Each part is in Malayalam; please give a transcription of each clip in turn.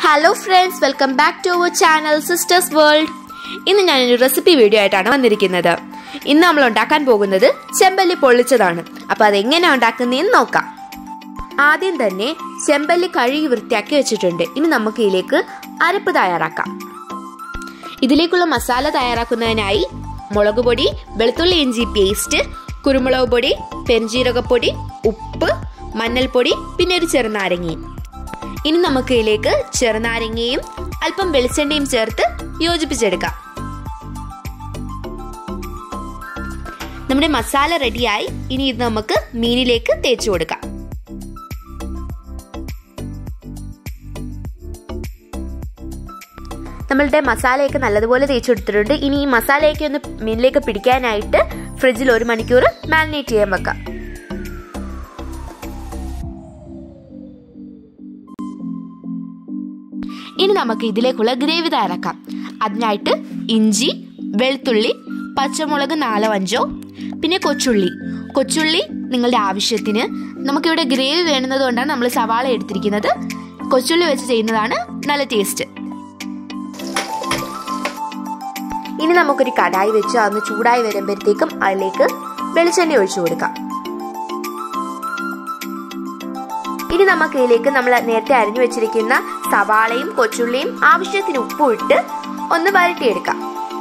hello friends welcome back to our channel sisters world ഇന്ന് ഞാനൊരു റെസിപ്പി വീഡിയോ ആയിട്ടാണ് വന്നിരിക്കുന്നത് ഇന്ന് നമ്മൾ ഉണ്ടാക്കാൻ പോകുന്നത് ചെമ്പല്ലി പൊള്ളിച്ചതാണ് അപ്പോൾ അതെങ്ങനെയാണ് ഉണ്ടാക്കുന്നതെന്ന് നോക്കാം ആദ്യം തന്നെ ചെമ്പല്ലി കഴുകി വൃത്തിയാക്കി വെച്ചിട്ടുണ്ട് ഇനി നമുക്ക് ഇതിലേക്ക് അരപ്പ് തയ്യാറാക്കാം ഇതിലേക്കുള്ള മസാല തയ്യാറാക്കുന്നതിനായി മുളക് പൊടി വെളുത്തുള്ളി ഇഞ്ചി പേസ്റ്റ് കുരുമുളക് പൊടി പെരുംജീരകപ്പൊടി ഉപ്പ് മഞ്ഞൾപ്പൊടി പിന്നെ ഒരു ചെറുനാരങ്ങയും ഇനി നമുക്ക് ഇതിലേക്ക് ചെറുനാരങ്ങയും അല്പം വെളിച്ചെണ്ണയും ചേർത്ത് യോജിപ്പിച്ചെടുക്കാം നമ്മുടെ മസാല റെഡിയായി ഇനി ഇത് നമുക്ക് മീനിലേക്ക് തേച്ചു കൊടുക്കാം നമ്മളുടെ മസാലയൊക്കെ നല്ലതുപോലെ തേച്ചെടുത്തിട്ടുണ്ട് ഇനി ഈ മസാലയൊക്കെ ഒന്ന് മീനിലേക്ക് പിടിക്കാനായിട്ട് ഫ്രിഡ്ജിൽ ഒരു മണിക്കൂർ മാരിനേറ്റ് ചെയ്യാൻ വെക്കാം ഇനി നമുക്ക് ഇതിലേക്കുള്ള ഗ്രേവി തയ്യാറാക്കാം അതിനായിട്ട് ഇഞ്ചി വെളുത്തുള്ളി പച്ചമുളക് നാലോ അഞ്ചോ പിന്നെ കൊച്ചുള്ളി കൊച്ചുള്ളി നിങ്ങളുടെ ആവശ്യത്തിന് നമുക്കിവിടെ ഗ്രേവി വേണ്ടുന്നത് കൊണ്ടാണ് നമ്മൾ സവാള എടുത്തിരിക്കുന്നത് കൊച്ചുള്ളി വെച്ച് ചെയ്യുന്നതാണ് നല്ല ടേസ്റ്റ് ഇനി നമുക്കൊരു കടായി വെച്ച് അതൊന്ന് ചൂടായി വരുമ്പോഴത്തേക്കും അതിലേക്ക് വെളിച്ചെണ്ണ ഒഴിച്ചു കൊടുക്കാം ഇനി നമുക്ക് ഇതിലേക്ക് നമ്മൾ നേരത്തെ അരിഞ്ഞു വെച്ചിരിക്കുന്ന സവാളയും കൊച്ചുള്ളിയും ആവശ്യത്തിന് ഉപ്പും ഇട്ട് ഒന്ന് വരട്ടിയെടുക്കാം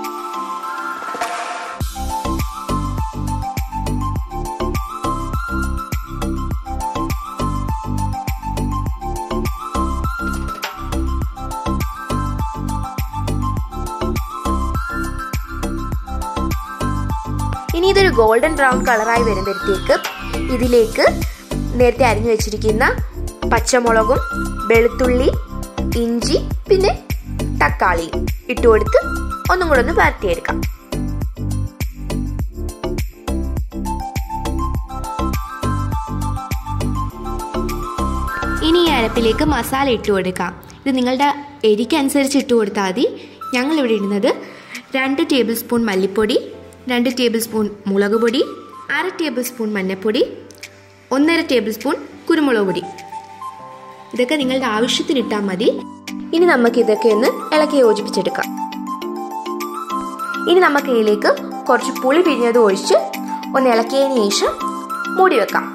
ഇനി ഇതൊരു ഗോൾഡൻ ബ്രൗൺ കളറായി വരുമ്പോഴത്തേക്ക് ഇതിലേക്ക് നേരത്തെ അരിഞ്ഞു വെച്ചിരിക്കുന്ന പച്ചമുളകും വെളുത്തുള്ളി ഇഞ്ചി പിന്നെ തക്കാളിയും ഇട്ടുകൊടുത്ത് ഒന്നും കൂടെ ഒന്ന് പരത്തിയെടുക്കാം ഇനി ഈ അരപ്പിലേക്ക് മസാല ഇട്ട് കൊടുക്കാം ഇത് നിങ്ങളുടെ എരിക്കനുസരിച്ച് ഇട്ട് കൊടുത്താൽ മതി ഞങ്ങൾ ഇവിടെ ഇടുന്നത് രണ്ട് ടേബിൾ സ്പൂൺ മല്ലിപ്പൊടി രണ്ട് ടേബിൾ സ്പൂൺ മുളക് പൊടി അര ടേബിൾ സ്പൂൺ മഞ്ഞൾപ്പൊടി ഒന്നര ടേബിൾ സ്പൂൺ കുരുമുളക് പൊടി ഇതൊക്കെ നിങ്ങളുടെ ആവശ്യത്തിന് ഇട്ടാൽ മതി ഇനി നമുക്ക് ഇതൊക്കെ ഒന്ന് ഇളക്കി യോജിപ്പിച്ചെടുക്കാം ഇനി നമുക്ക് ഇതിലേക്ക് കുറച്ച് പുളി പിഴിഞ്ഞത് ഒഴിച്ച് ഒന്ന് ഇളക്കിയതിന് ശേഷം മൂടി വെക്കാം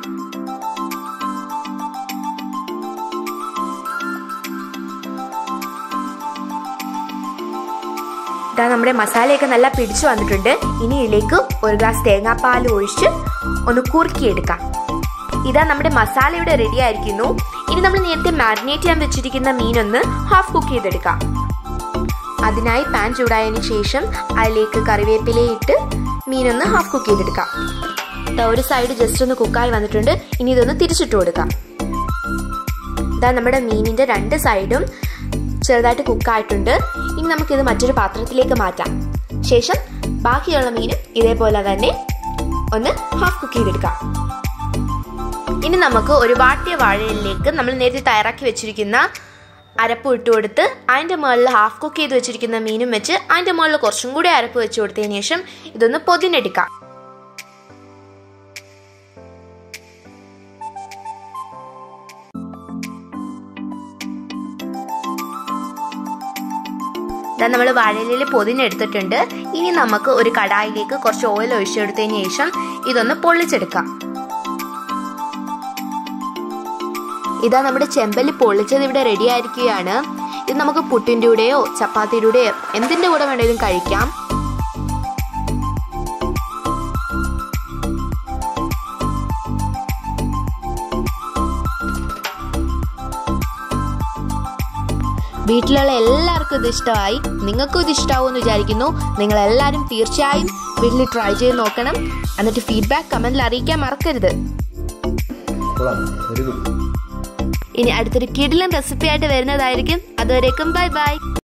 ഇതാ നമ്മുടെ മസാലയൊക്കെ നല്ല പിടിച്ചു വന്നിട്ടുണ്ട് ഇനി ഇതിലേക്ക് ഒരു ഗ്ലാസ് തേങ്ങാപ്പാൽ ഒഴിച്ച് ഒന്ന് കുറുക്കിയെടുക്കാം ഇതാ നമ്മുടെ മസാല ഇവിടെ റെഡി ആയിരിക്കുന്നു ഇനി നമ്മൾ നേരത്തെ മാരിനേറ്റ് ചെയ്യാൻ വെച്ചിരിക്കുന്ന മീനൊന്ന് ഹാഫ് കുക്ക് ചെയ്തെടുക്കാം അതിനായി പാൻ ചൂടായതിനു ശേഷം അതിലേക്ക് കറിവേപ്പില ഇട്ട് മീനൊന്ന് ഹാഫ് കുക്ക് ചെയ്തെടുക്കാം ഒരു സൈഡ് ജസ്റ്റ് ഒന്ന് കുക്കായി വന്നിട്ടുണ്ട് ഇനി ഇതൊന്ന് തിരിച്ചിട്ട് കൊടുക്കാം ഇതാ നമ്മുടെ മീനിന്റെ രണ്ട് സൈഡും ചെറുതായിട്ട് കുക്കായിട്ടുണ്ട് ഇനി നമുക്കിത് മറ്റൊരു പാത്രത്തിലേക്ക് മാറ്റാം ശേഷം ബാക്കിയുള്ള മീനും ഇതേപോലെ തന്നെ ഒന്ന് ഹാഫ് കുക്ക് ചെയ്തെടുക്കാം ഇനി നമുക്ക് ഒരു വാട്ടിയ വാഴയിലേക്ക് നമ്മൾ നേരത്തെ തയ്യാറാക്കി വെച്ചിരിക്കുന്ന അരപ്പ് ഇട്ട് കൊടുത്ത് അതിൻ്റെ മുകളിൽ ഹാഫ് കുക്ക് ചെയ്ത് വെച്ചിരിക്കുന്ന മീനും വെച്ച് അതിൻ്റെ മുകളിൽ കുറച്ചും കൂടി അരപ്പ് വെച്ച് കൊടുത്തതിന് ശേഷം ഇതൊന്ന് പൊതിഞ്ഞെടുക്കാം നമ്മൾ വാഴയിലയിൽ പൊതിഞ്ഞെടുത്തിട്ടുണ്ട് ഇനി നമുക്ക് ഒരു കടായിലേക്ക് കുറച്ച് ഓയിൽ ഒഴിച്ചെടുത്തതിന് ശേഷം ഇതൊന്ന് പൊള്ളിച്ചെടുക്കാം ഇതാ നമ്മുടെ ചെമ്പല്ലി പൊള്ളിച്ചത് ഇവിടെ റെഡി ആയിരിക്കുകയാണ് ഇത് നമുക്ക് പുട്ടിൻ്റെ കൂടെയോ ചപ്പാത്തിയുടെയോ എന്തിൻ്റെ കൂടെ വേണമെങ്കിലും കഴിക്കാം വീട്ടിലുള്ള എല്ലാവർക്കും ഇത് ഇഷ്ടമായി നിങ്ങൾക്കും ഇത് ഇഷ്ടമാവുമെന്ന് വിചാരിക്കുന്നു നിങ്ങൾ എല്ലാവരും തീർച്ചയായും വീട്ടിൽ ട്രൈ ചെയ്ത് നോക്കണം എന്നിട്ട് ഫീഡ്ബാക്ക് കമന്റിൽ അറിയിക്കാൻ മറക്കരുത് ഇനി അടുത്തൊരു കിടിലൻ റെസിപ്പി ആയിട്ട് വരുന്നതായിരിക്കും അതുവരേക്കും ബൈ ബൈ